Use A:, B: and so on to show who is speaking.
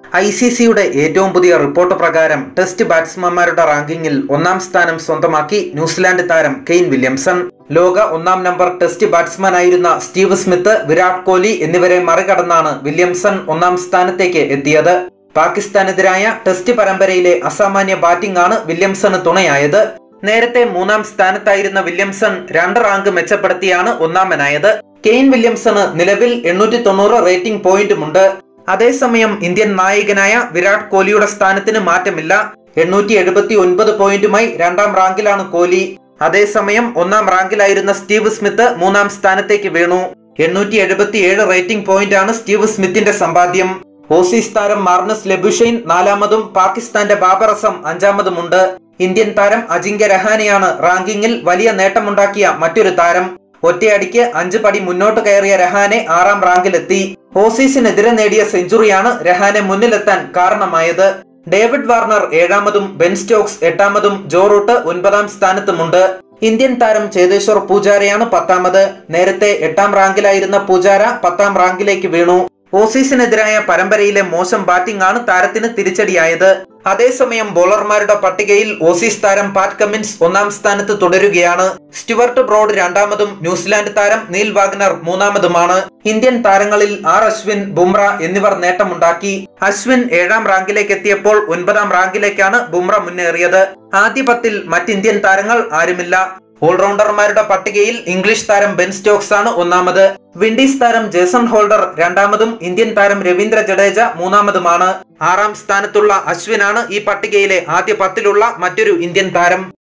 A: I C സിയുടെ ഏറ്റവും പുതിയ റിപ്പോർട്ട് പ്രകാരം ടെസ്റ്റ് ബാറ്റ്സ്മാൻമാരുടെ റാങ്കിങ്ങിൽ ഒന്നാം സ്ഥാനം സ്വന്തമാക്കി ന്യൂസിലാൻഡ് താരം കെയ്ൻ വില്യംസൺ ലോക ഒന്നാം നമ്പർ ടെസ്റ്റ് ബാറ്റ്സ്മാനായിരുന്ന സ്റ്റീവ് സ്മിത്ത് വിരാട് കോഹ്ലി എന്നിവരെ മറികടന്നാണ് വില്യംസൺ ഒന്നാം സ്ഥാനത്തേക്ക് എത്തിയത് പാകിസ്ഥാനെതിരായ ടെസ്റ്റ് പരമ്പരയിലെ അസാമാന്യ ബാറ്റിംഗ് ആണ് വില്യംസണ് തുണയായത് നേരത്തെ മൂന്നാം സ്ഥാനത്തായിരുന്ന വില്യംസൺ രണ്ട് റാങ്ക് മെച്ചപ്പെടുത്തിയാണ് ഒന്നാമനായത് കെയ്ൻ വില്യംസണ് നിലവിൽ എണ്ണൂറ്റി തൊണ്ണൂറ് റേറ്റിംഗ് പോയിന്റുമുണ്ട് അതേസമയം ഇന്ത്യൻ നായകനായ വിരാട് കോഹ്ലിയുടെ സ്ഥാനത്തിന് മാറ്റമില്ല എണ്ണൂറ്റി എഴുപത്തി ഒൻപത് പോയിന്റുമായി രണ്ടാം റാങ്കിലാണ് കോഹ്ലി അതേസമയം ഒന്നാം റാങ്കിലായിരുന്ന സ്റ്റീവ് സ്മിത്ത് മൂന്നാം സ്ഥാനത്തേക്ക് വീണു എണ്ണൂറ്റി എഴുപത്തി ഏഴ് റേറ്റിംഗ് പോയിന്റാണ് സ്റ്റീവ് സ്മിത്തിന്റെ സമ്പാദ്യം ഓസീസ് താരം മാർണസ് ലെബുഷൈൻ നാലാമതും പാകിസ്ഥാന്റെ ബാബർ അസം അഞ്ചാമതുമുണ്ട് ഇന്ത്യൻ താരം അജിങ്ക്യ രഹാനെയാണ് റാങ്കിങ്ങിൽ വലിയ നേട്ടമുണ്ടാക്കിയ മറ്റൊരു താരം ഒറ്റയടിക്ക് അഞ്ച് പടി മുന്നോട്ട് കയറിയ രഹാനെ ആറാം റാങ്കിലെത്തി ഓസീസിനെതിരെ നേടിയ സെഞ്ചുറിയാണ് രഹാനെ മുന്നിലെത്താൻ കാരണമായത് ഡേവിഡ് വാർണർ ഏഴാമതും ബെൻ സ്റ്റോക്സ് എട്ടാമതും ജോ റൂട്ട് ഒൻപതാം സ്ഥാനത്തുമുണ്ട് ഇന്ത്യൻ താരം ചേതേശ്വർ പൂജാരയാണ് പത്താമത് നേരത്തെ എട്ടാം റാങ്കിലായിരുന്ന പൂജാര പത്താം റാങ്കിലേക്ക് വീണു ഓസീസിനെതിരായ പരമ്പരയിലെ മോശം ബാറ്റിംഗ് ആണ് താരത്തിന് തിരിച്ചടിയായത് അതേസമയം ബോളർമാരുടെ പട്ടികയിൽ ഓസീസ് താരം പാറ്റ് കമ്മിൻസ് ഒന്നാം സ്ഥാനത്ത് തുടരുകയാണ് സ്റ്റുവർട്ട് ബ്രോഡ് രണ്ടാമതും ന്യൂസിലാൻഡ് താരം നീൽ വാഗ്നർ മൂന്നാമതുമാണ് ഇന്ത്യൻ താരങ്ങളിൽ ആർ അശ്വിൻ ബുംറ എന്നിവർ നേട്ടമുണ്ടാക്കി അശ്വിൻ ഏഴാം റാങ്കിലേക്ക് എത്തിയപ്പോൾ ഒൻപതാം റാങ്കിലേക്കാണ് ബുംറ മുന്നേറിയത് ആദ്യ പത്തിൽ മറ്റ് ഇന്ത്യൻ താരങ്ങൾ ആരുമില്ല ഓൾറൗണ്ടർമാരുടെ പട്ടികയിൽ ഇംഗ്ലീഷ് താരം ബെൻ സ്റ്റോക്സ് ആണ് ഒന്നാമത് വിൻഡീസ് താരം ജേസൺ ഹോൾഡർ രണ്ടാമതും ഇന്ത്യൻ താരം രവീന്ദ്ര ജഡേജ മൂന്നാമതുമാണ് ആറാം സ്ഥാനത്തുള്ള അശ്വിനാണ് ഈ പട്ടികയിലെ ആദ്യ പത്തിലുള്ള മറ്റൊരു ഇന്ത്യൻ താരം